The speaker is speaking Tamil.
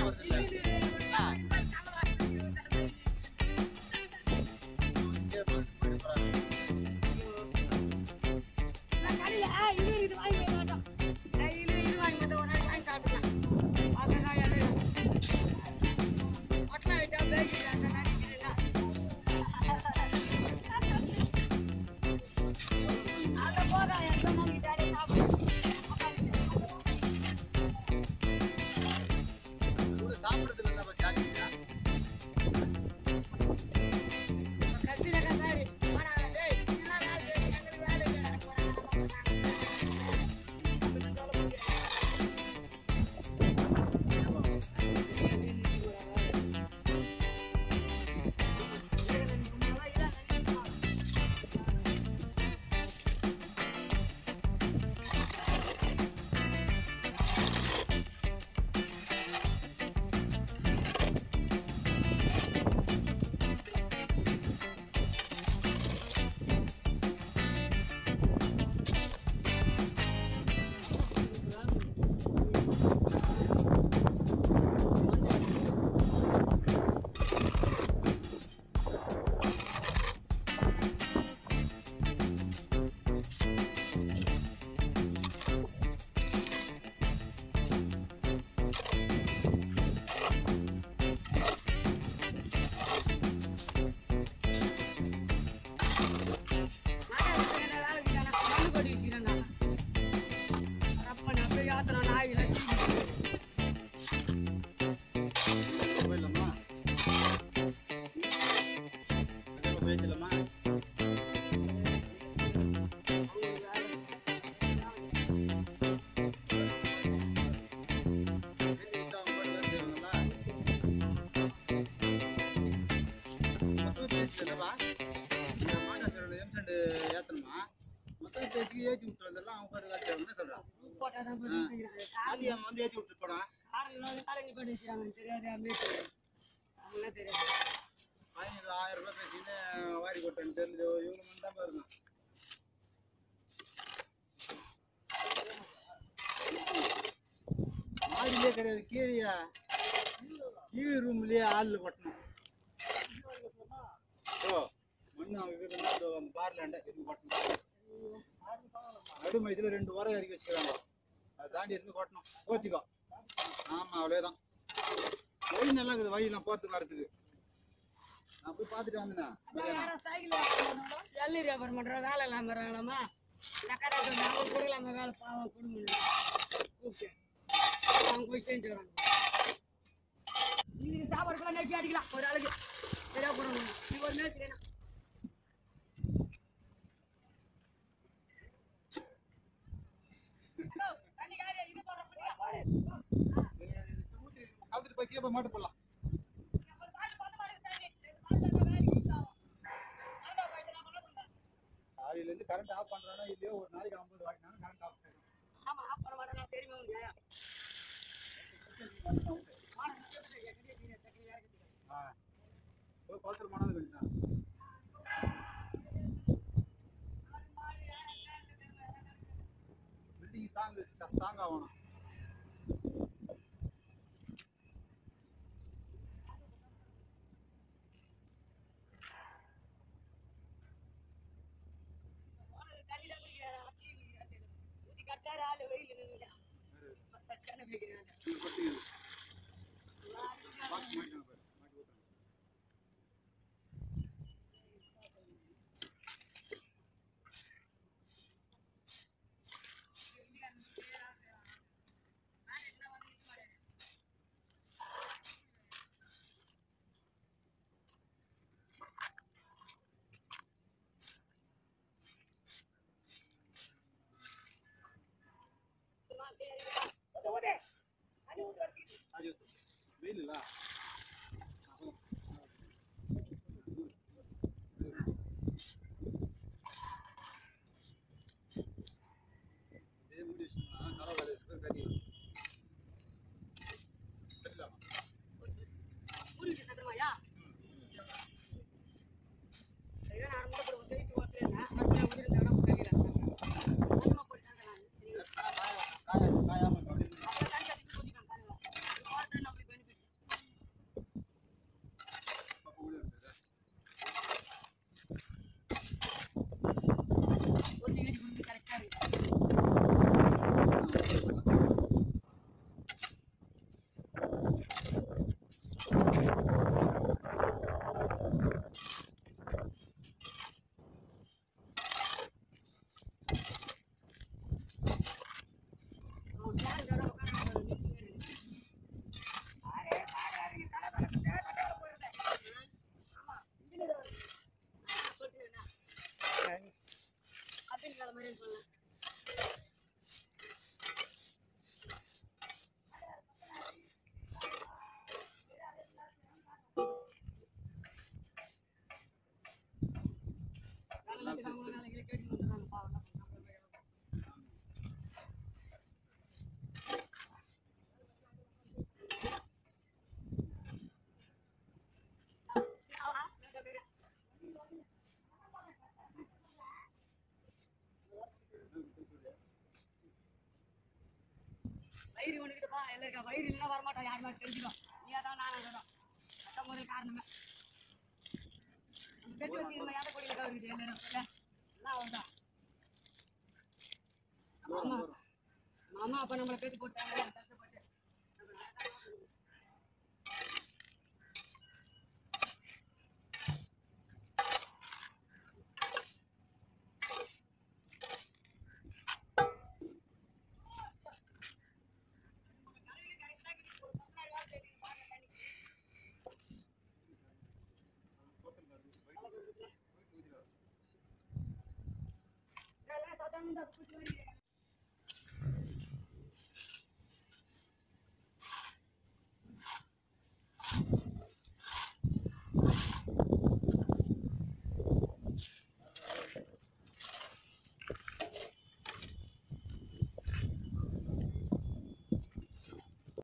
வருது ஆ. இங்கே வந்து போயிட்டு போறாங்க. கூட சாப்பிடுறதுல என்ன ஜாக்கிரதையா போயிடலாமா கண்டிப்பா போயிடலாமா ஏத்தி விட்டா அவங்க பாட்டு வேலை செய்வாங்கல்ல? மொத்தம் பேசி என்னப்பா? இந்த மாட்டாச்சோரோட எம்சண்ட் ஏத்தணுமா? மொத்தம் பேசி ஏத்தி விட்டு வந்துடலாம், அவங்க பாட்டு வேலை செய்வாங்கன்னு சொல்றான். ஆதி அவன் வந்து ஏத்தி விட்டுட்டு போனான். பதினேழு ஆயிரம் ரூபாய் பேசின்னு வாரி கொட்டேன்னு தெரிஞ்சு இவங்க மட்டும் தான் பாருங்க மாடியிலே கிடையாது கீழேயா கீழே ரூம்லயே ஆள்ல கொட்டணும் ஓ மண்ணு அவங்க இருக்குதுன்னா இதோ அந்த பார்லாண்ட இருந்து கொட்டணும் நடுமை இதுல ரெண்டு உரம் இறக்கி வச்சுக்கிறாங்க அதை தாண்டி இருந்து கொட்டணும் ஓத்திக்கோ ஆமா அவ்வளவுதான் வழி நல்லா இருக்குது வழியெல்லாம் போறதுக்கு வரதுக்கு நான் போய் பார்த்துட்டு வந்தேன் மதியானம் ஜல்லி வியாபாரம் பண்ற வேலை இல்லாம இருக்காங்களாமா நக்கரை சொன்னாங்க கொடுக்கலாம வேலை பாவம் கொடுங்க கூப்பிட்டு அவங்க போய் செஞ்சு வராங்க இதுக்கு சாப்பாடுக்குலாம் நெட்டி அடிக்கலாம் ஒரு ஆளுக்கு சரியா போடணும் நீ ஒரு நேரத்துக்கு என்ன கவுத்துட்டு போய் கேப்ப மாட்டு போடலாம் காலையில இருந்து கரண்ட் ஆஃப் பண்றானோ இல்லையோ ஒரு நாளைக்கு ஐம்பது வாங்கினாலும் கரண்ட் ஆஃப் ஆயிடும் ஆமா ஆஃப் பண்ண மாட்டேன் தெரியுமா உங்களுக்கு ஆ. போய் குளத்துல போனாலும் வேண்டாம் பில்டிங் ஸ்ட்ராங் ஸ்ட்ராங் ஆகணும் கட்டார ஆளு வெயில் நின்னுடா பச்சனை வைக்கிறாங்க இது கொட்டிக்குது. பாக்ஸ் மாட்டினாங்க பாரு. மாட்டி விட்டுறாங்க. அது வெயில் இல்ல இதே மூடி வச்சோம்னா தலை வேலை இருக்கு கறி சரிதாம்மா மூடிட்டு சத்தமாயா இதை நான் கூட போய் செய்து ஓத்துறேன் அடுத்த வீடு தடம் கழியலாம் அதிகமாக போய் தரலாம் சரிங்களா காய காய காயாம அப்படி அப்புறம் தண்ணி அடிச்சு ஊத்திக்கலாம் பாருங்க இது வாட்டர் நம்மளுக்கு பெனிஃபிட் வயிறு ஒண்ணுக்கிட்டுப்பா எல்லாருக்கா வயிறு இல்லைன்னா வரமாட்டோம் யாருமே தெரிஞ்சுக்கோ நீ தான் நான் சொல்றோம் சட்ட முதல் காரணமே நம்ம பெற்று வச்சு நம்ம யாரை கொடியில் இருக்குது எல்லாரும் இல்ல எல்லாம் அவன் தான் தூரம் தூரம் மாமா அப்ப நம்மளை பேத்து போட்டாங்க கஷ்டப்பட்டு போட்டுருக்காரு. எல்லாம் சத்தம் தான் கூட்டி வரீங்க